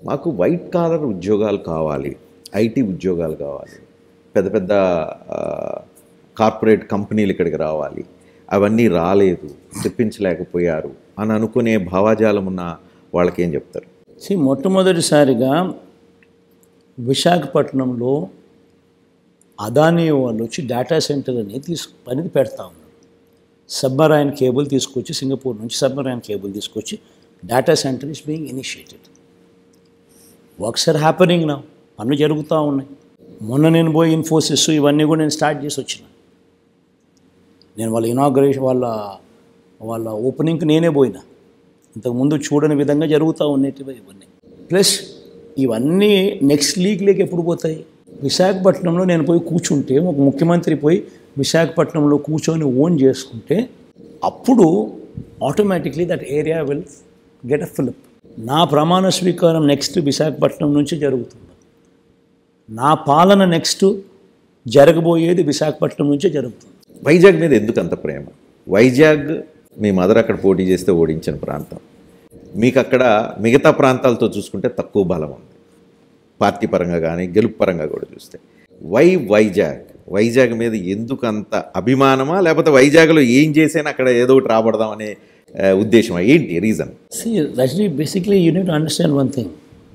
మాకు white collar ఉద్యోగాలు కావాలి ఐటీ ఉద్యోగాలు కావాలి పెద్ద పెద్ద ఆ, కార్పొరేట్ కంపెనీలు ఇక్కడికి రావాలి అవన్నీ రాలేదు తెప్పించలేకపోయారు అని అనుకునే భావాజాలం ఉన్న వాళ్ళకి ఏం చెప్తారు సి మొట్టమొదటిసారిగా విశాఖపట్నంలో అదానీ వాళ్ళు వచ్చి డేటా సెంటర్ అని తీసు పనికి పెడతా ఉన్నారు సబ్మరైన్ కేబుల్ తీసుకొచ్చి సింగపూర్ నుంచి సబ్మరైన్ కేబుల్ తీసుకొచ్చి data centre is being initiated works are happening నా పనులు జరుగుతూ ఉన్నాయి మొన్న నేను పోయి ఇన్ఫోసిస్ ఇవన్నీ కూడా నేను స్టార్ట్ చేసి వచ్చిన నేను వాళ్ళ ఇనాగ్రేషన్ వాళ్ళ వాళ్ళ ఓపెనింగ్కి నేనే పోయినా ఇంతకుముందు చూడని విధంగా జరుగుతూ ఉన్నటివి ఇవన్నీ ప్లస్ ఇవన్నీ నెక్స్ట్ లీగ్లోకి ఎప్పుడు పోతాయి విశాఖపట్నంలో నేను పోయి కూర్చుంటే ఒక ముఖ్యమంత్రి పోయి విశాఖపట్నంలో కూర్చొని ఓన్ చేసుకుంటే అప్పుడు automatically that area will get a fillip నా ప్రమాణ స్వీకారం నెక్స్ట్ విశాఖపట్నం నుంచి జరుగుతుంది నా పాలన నెక్స్ట్ జరగబోయేది విశాఖపట్నం నుంచే జరుగుతుంది వైజాగ్ మీద ఎందుకు అంత ప్రేమ వైజాగ్ మీ మదర్ అక్కడ పోటీ చేస్తే ఓడించిన ప్రాంతం మీకు అక్కడ మిగతా ప్రాంతాలతో చూసుకుంటే తక్కువ బలం ఉంది పార్టీ పరంగా కానీ గెలుపు పరంగా కూడా చూస్తే వై వైజాగ్ వైజాగ్ మీద ఎందుకు అంత అభిమానమా లేకపోతే వైజాగ్లో ఏం చేసినా అక్కడ ఏదో ఒకటి రాబడదాం అనే ఆ, ఉద్దేశమా ఏంటి reason See, Rajni, basically, you need to understand one thing.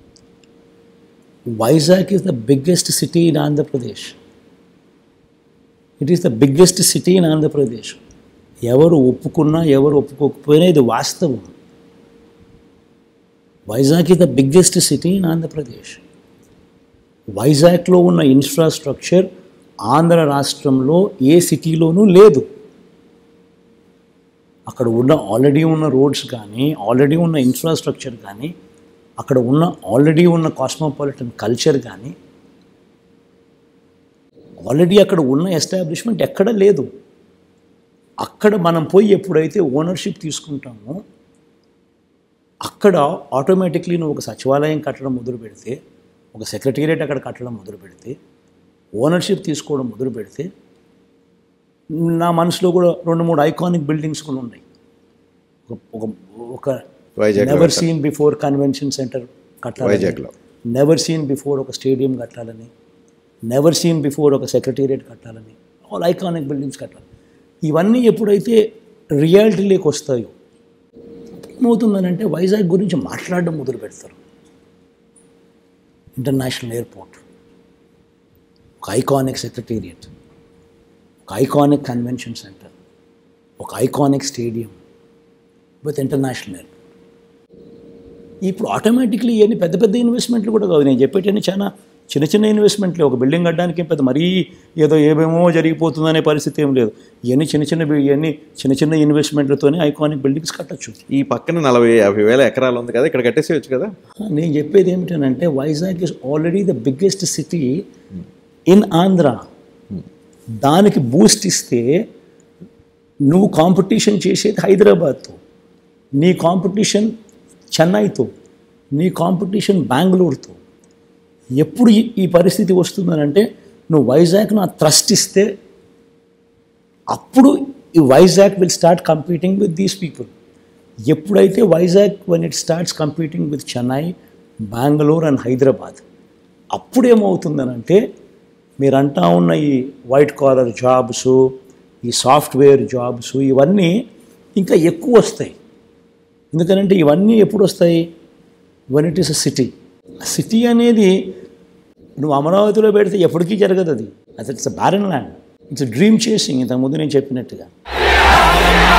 Vizag is the biggest city in Andhra Pradesh. It is the biggest city in Andhra Pradesh. ఎవరు ఒప్పుకున్నా ఎవరు ఒప్పుకోకపోయినా ఇది వాస్తవం Vizag is the biggest city in Andhra Pradesh వైజాగ్లో ఉన్న infrastructure Andhra రాష్ట్రంలో ఏ సిటీలోనూ లేదు అక్కడ ఉన్న ఆల్రెడీ ఉన్న రోడ్స్ కానీ ఆల్రెడీ ఉన్న ఇన్ఫ్రాస్ట్రక్చర్ కానీ అక్కడ ఉన్న ఆల్రెడీ ఉన్న కాస్మోపాలిటన్ కల్చర్ కానీ ఆల్రెడీ అక్కడ ఉన్న ఎస్టాబ్లిష్మెంట్ ఎక్కడ లేదు అక్కడ మనం పోయి ఎప్పుడైతే ఓనర్షిప్ తీసుకుంటామో అక్కడ ఆటోమేటిక్లీ నువ్వు ఒక సచివాలయం కట్టడం మొదలు పెడితే ఒక సెక్రటేరియట్ అక్కడ కట్టడం మొదలు పెడితే ఓనర్షిప్ తీసుకోవడం మొదలు పెడితే నా మనసులో కూడా రెండు మూడు ఐకానిక్ బిల్డింగ్స్ కూడా ఉన్నాయి ఒక- ఒక ఒక Vizag never seen before convention centre కట్టాలి వైజాగ్లో నెవర్ సీన్ బిఫోర్ ఒక స్టేడియం కట్టాలని నెవర్ సీన్ బిఫోర్ ఒక సెక్రటేరియట్ కట్టాలని ఆల్ ఐకానిక్ బిల్డింగ్స్ కట్టాలి ఇవన్నీ ఎప్పుడైతే రియాలిటీలోకి వస్తాయో ఏమవుతుందనంటే వైజాగ్ గురించి మాట్లాడడం మొదలు పెడతారు ఇంటర్నేషనల్ ఎయిర్పోర్ట్ ఒక ఐకానిక్ సెక్రటేరియట్ ఒక ఐకానిక్ కన్వెన్షన్ సెంటర్ ఒక iconic stadium with international airport ఇప్పుడు ఆటోమేటిక్లీ ఇవన్నీ పెద్ద పెద్ద ఇన్వెస్ట్మెంట్లు కూడా కావు నేను చెప్పేటన్నీ చాలా చిన్న చిన్న ఇన్వెస్ట్మెంట్లే ఒక బిల్డింగ్ కట్టడానికి పెద్ద మరీ ఏదో ఏమేమో జరిగిపోతుందనే పరిస్థితి ఏం లేదు ఇవన్నీ చిన్న చిన్న బి- ఇవన్నీ చిన్న చిన్న ఇన్వెస్ట్మెంట్లతోనే ఐకానిక్ బిల్డింగ్స్ కట్టచ్చు ఈ పక్కన నలభై యాభై వేల ఎకరాలు ఉంది కదా ఇక్కడ కట్టేసేయచ్చు కదా నేను చెప్పేది ఏమిటనంటే Vizag is already the biggest city in Andhra దానికి బూస్ట్ ఇస్తే నువ్వు కాంపిటీషన్ చేసేది హైదరాబాద్తో నీ కాంపిటీషన్ చెన్నైతో నీ కాంపిటీషన్ బెంగళూరుతో ఎప్పుడు ఈ- ఈ పరిస్థితి వస్తుందనంటే నువ్వు వైజాగ్ నా థ్రస్ట్ ఇస్తే అప్పుడు ఈ Vizag will start competing with these people ఎప్పుడైతే Vizag when it starts competing with Chennai Bengaluru and Hyderabad అప్పుడు ఏమవుతుందనంటే మీరు అంటా ఉన్న ఈ వైట్ కాలర్ జాబ్స్ ఈ సాఫ్ట్వేర్ జాబ్స్ ఇవన్నీ ఇంకా ఎక్కువ వస్తాయి ఎందుకనంటే ఇవన్నీ ఎప్పుడు వస్తాయి when it is a city city అనేది నువ్వు అమరావతిలో పెడితే ఎప్పటికీ జరగదు అది అది it's a barren land it's dream chasing ఇంతకుముందు నేను చెప్పినట్టుగా